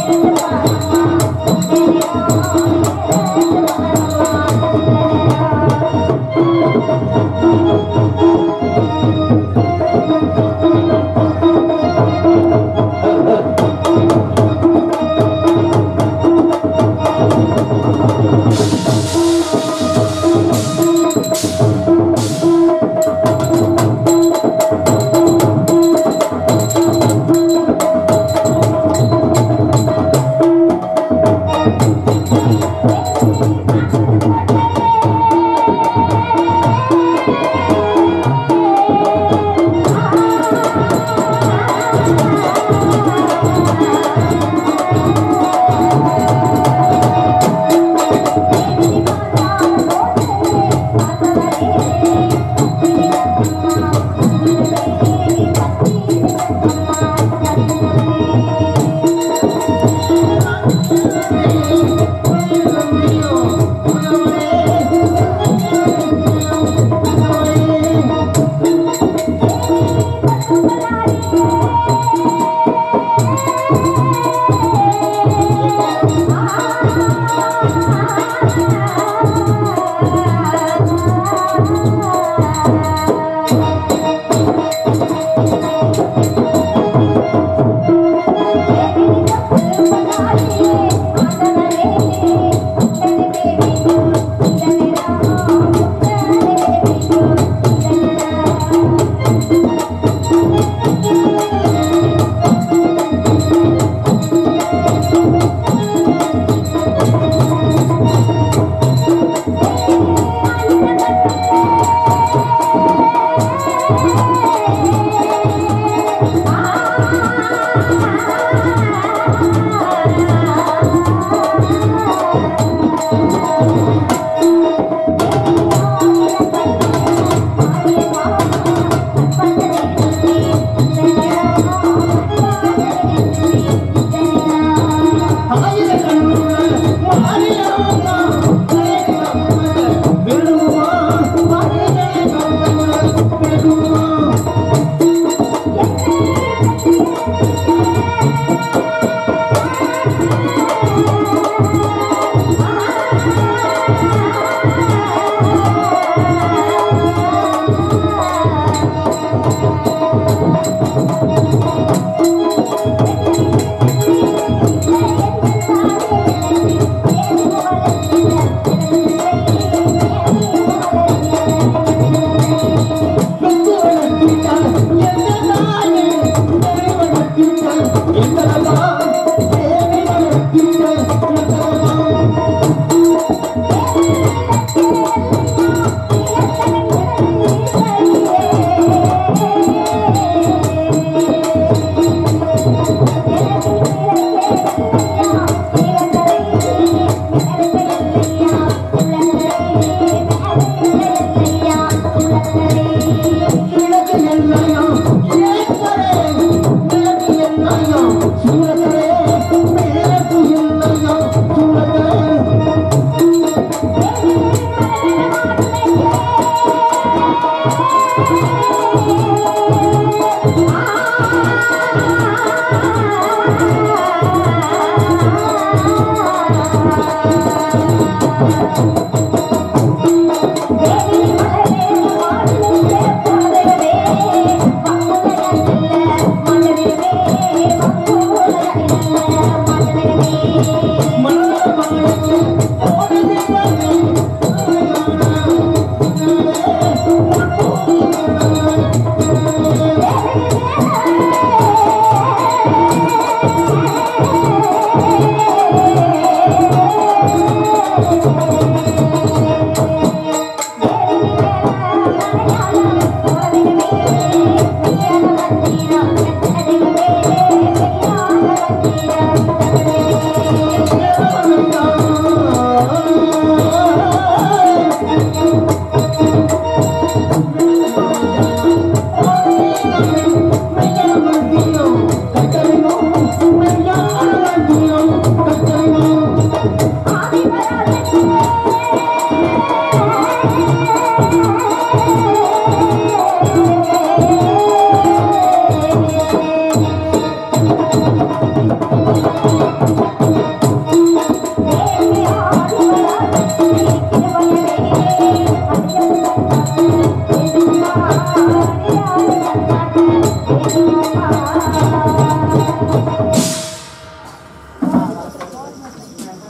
ஆ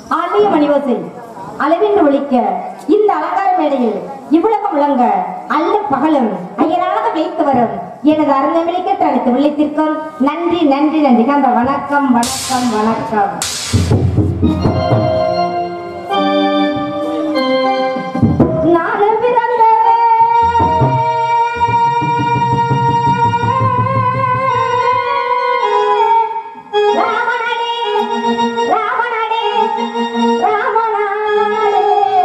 ஆலய மணிவோசை அளவென்று ஒழிக்க இந்த அலங்கார மேடையில் இவ்வளவு முழங்க அல்ல பகலும் அயராக வைத்து வரும் எனது அருந்தமிழிக்க தடுத்து விழித்திருக்கும் நன்றி நன்றி நன்றி அந்த வணக்கம் வணக்கம் வணக்கம் நானும் பிறந்த ராமனடே ராமனடே ராமனாடே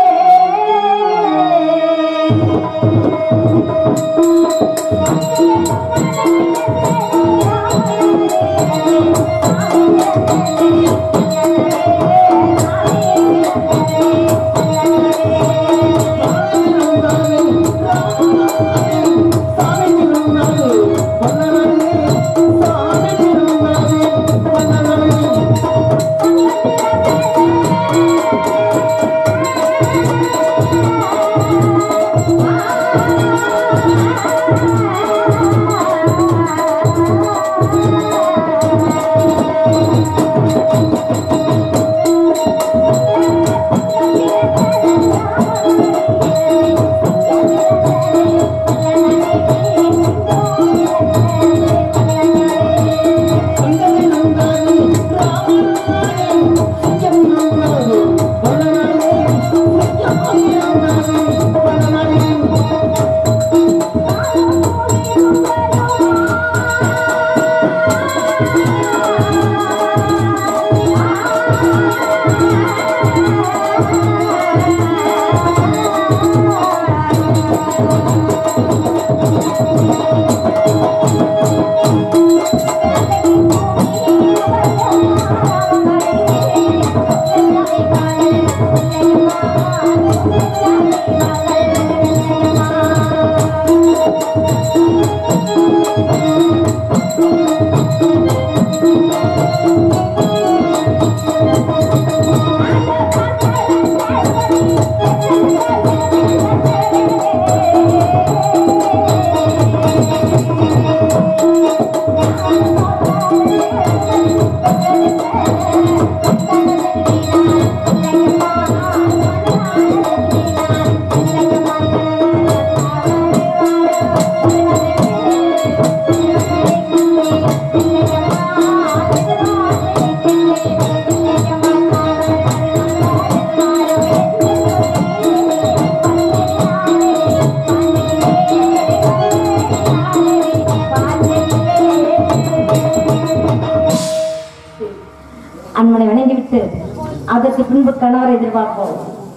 அன்மனை வணங்கிவிட்டு அதற்கு பின்பு கணவரை எதிர்பார்ப்போம்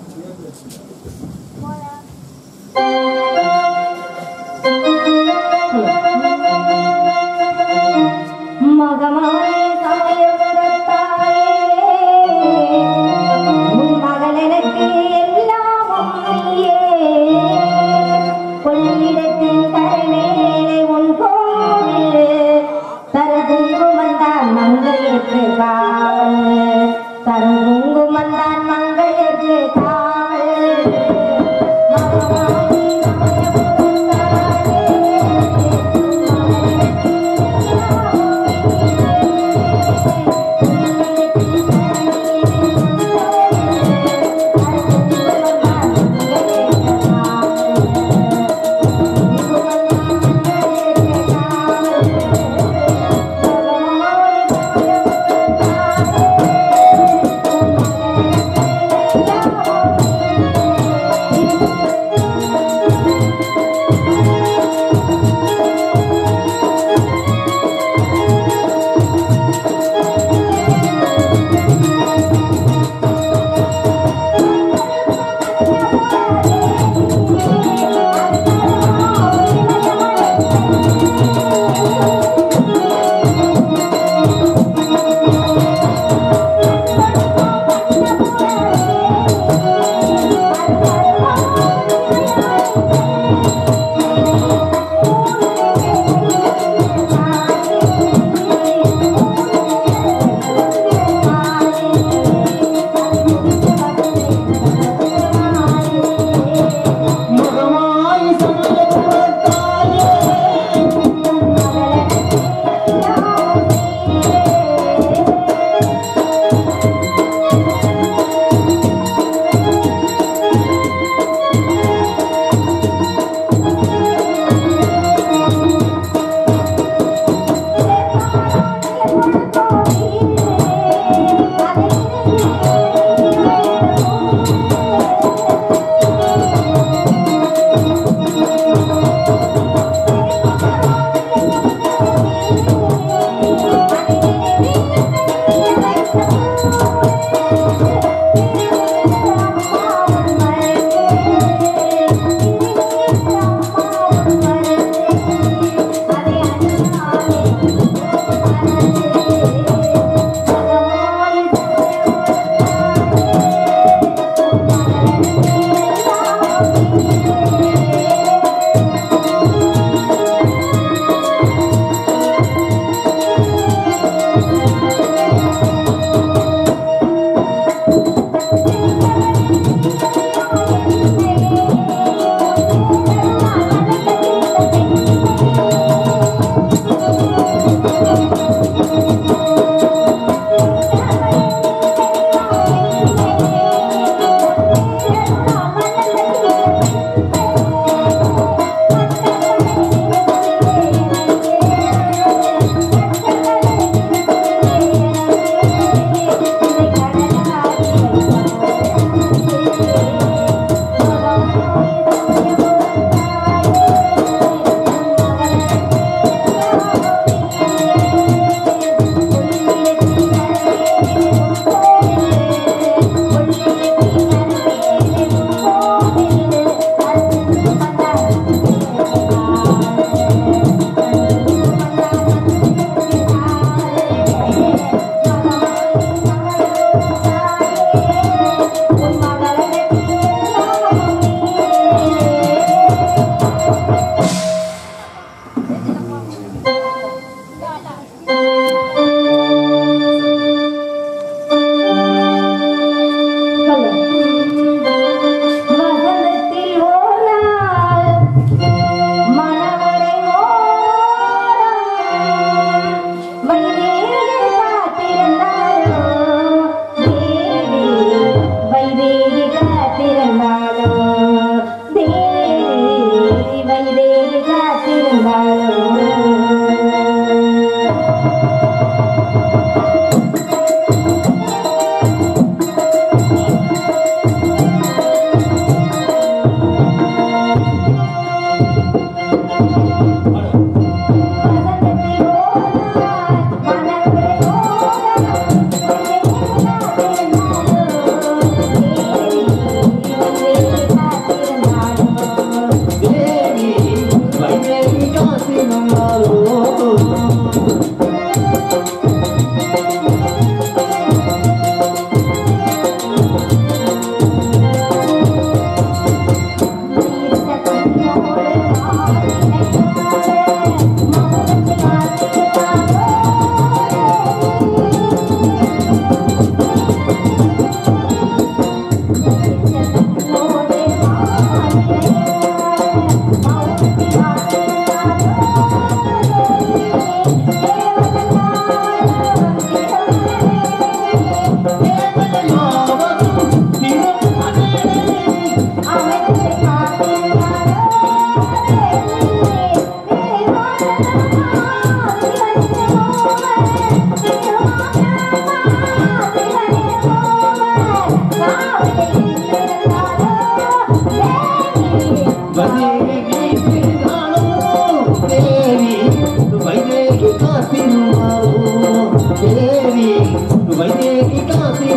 மகமாயே சமயபுரத்தாயே, உன் மகள் எனக்கு எல்லாம் நீயே. கொள்ளிடத்தின் கரைமேலே உன் கோவில் தருகுங்குமந்தான் மங்கையர்க்கு காவல் தருகுங்குமந்தான் மங்கையர்க்கு காவல் மகமாயே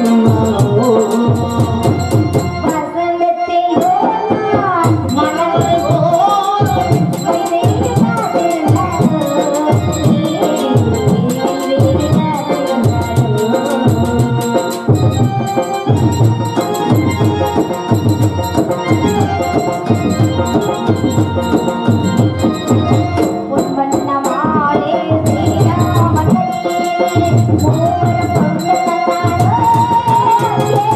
காத்திருந்தாரோ வசந்தத்தில் ஒரு நாள் மலர்கள் போலும் வைதேகி காத்திருந்தாரோ. வைதேகி காத்திருந்தாரோ. பொன்வண்ணமாலே ஸ்ரீராமனே மோகனம் கொண்ட கண்ணாலே.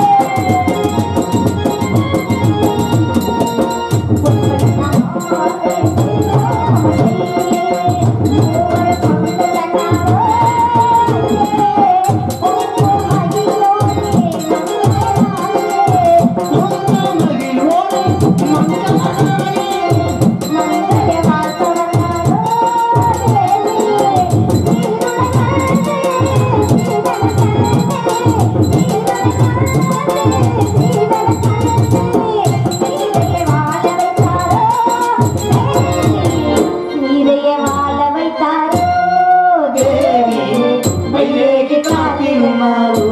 பொன்வண்ணமாலே ஸ்ரீராமனே மோகனம் கொண்ட கண்ணாலே. பொங்கும் மகிழோனே மங்களமாலே. மங்கள வாழ வைத்தாரோ தேவி வைதேகி காத்திருந்தாரோ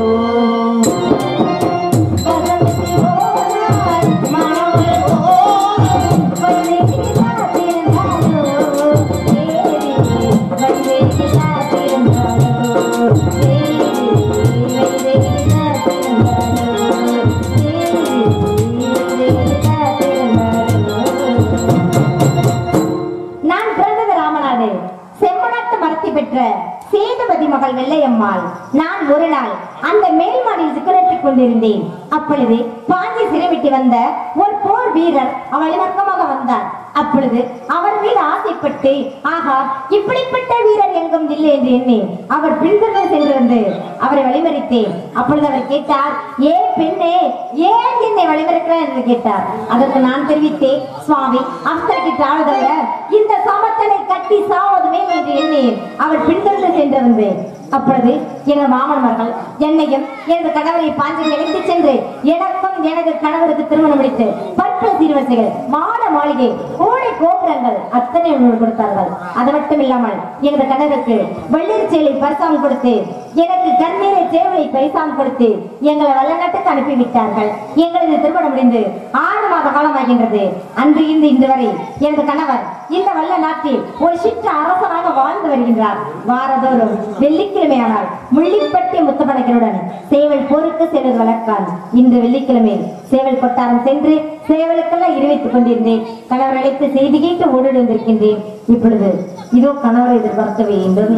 நான் பிறந்தது ராமநாடு செம்மநாட்டு மரத்தை பெற்ற சேதுபதி மகள் வெள்ளையம்மாள் நான் ஒரு நாள் அந்த மேல்மாடியில் சிக்கரட்டிக் கொண்டிருந்தேன் அப்பொழுது பாஞ்சி சிறைவிட்டு வந்த ஒரு போர் வீரர் அவள் வர்க்கமாக வந்தார் அப்பொழுது அவர் மீது ஆசைப்பட்டு ஆகா இப்படிப்பட்ட வீரர் எங்கும் இல்லை என்று எண்ணி அவர் பின்தொடர்ந்து சென்றிருந்து அவரை வழிமறித்தேன் அப்பொழுது அவர் கேட்டார் ஏன் பெண்ணே ஏன் என்னை வழிமறிக்கிறார் என்று கேட்டார் அதற்கு நான் தெரிவித்தேன் சுவாமி அப்சரைக்கு தாழ்தவிர இந்த சமத்தனை கட்டி சாவதுமே என்று எண்ணி அவர் பின்தொடர்ந்து சென்றிருந்தேன் அப்பொழுது எங்கள் மாமன்மார்கள் என்னையும் எனது கணவரை பாஞ்சி அழைத்து சென்று எனக்கும் எனது கணவருக்கு திருமணம் முடித்து பற்பல சீர்வரிசைகள் மாட மாளிகை கோடை கோபுரங்கள் அத்தனை உணவு கொடுத்தார்கள் அது மட்டும் இல்லாமல் எனது கணவருக்கு வெள்ளரி சேலை பரிசாம் கொடுத்து எனக்கு கண்ணீரை சேவலை பரிசாம் கொடுத்து எங்களை வல்லநாட்டுக்கு அனுப்பிவிட்டார்கள் எங்களது திருமணம் முடிந்து ஆறு மாத காலமாகின்றது அன்று இருந்து இன்று வரை எனது கணவர் இந்த வல்ல நாட்டில் ஒரு சிற்ற அரசனாக வாழ்ந்து வருகின்றார் வாரதோறும் வெள்ளிக்கிழமையானால் முள்ளிப்பட்டி முத்தப்படைகளுடன் சேவல் போருக்கு செல்வது வழக்கான் இன்று வெள்ளிக்கிழமை சேவல் கொட்டாரம் சென்று சேவலுக்கெல்லாம் இருவித்துக் கொண்டிருந்தேன் கணவர் அழைத்து செய்தி கேட்டு ஓடி வந்திருக்கின்றேன் இப்பொழுது இதோ கணவரை எதிர்பார்க்க வேண்டும்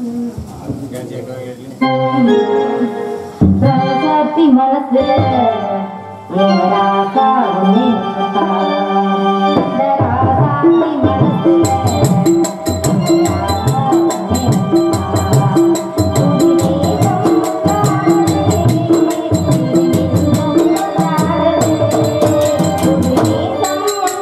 ராசாத்தி மனசுல என் ராசா உன்னை நினைச்சா. இந்த ராசாத்தி மனசுல என் ராசா உன்னை நினைச்சா. துதி வேதம் பாடுதே, துதி வேதம் பாடுதே, துதி வேதம்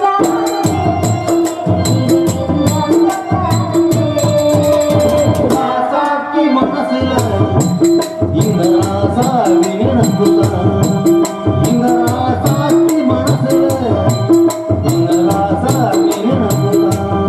பாடுதே. ராசாத்தி மனசுல இந்த ராசா வீணக்குதான் இந்த ராசாத்தி மனசுல இந்த ராசா வீணக்குதான்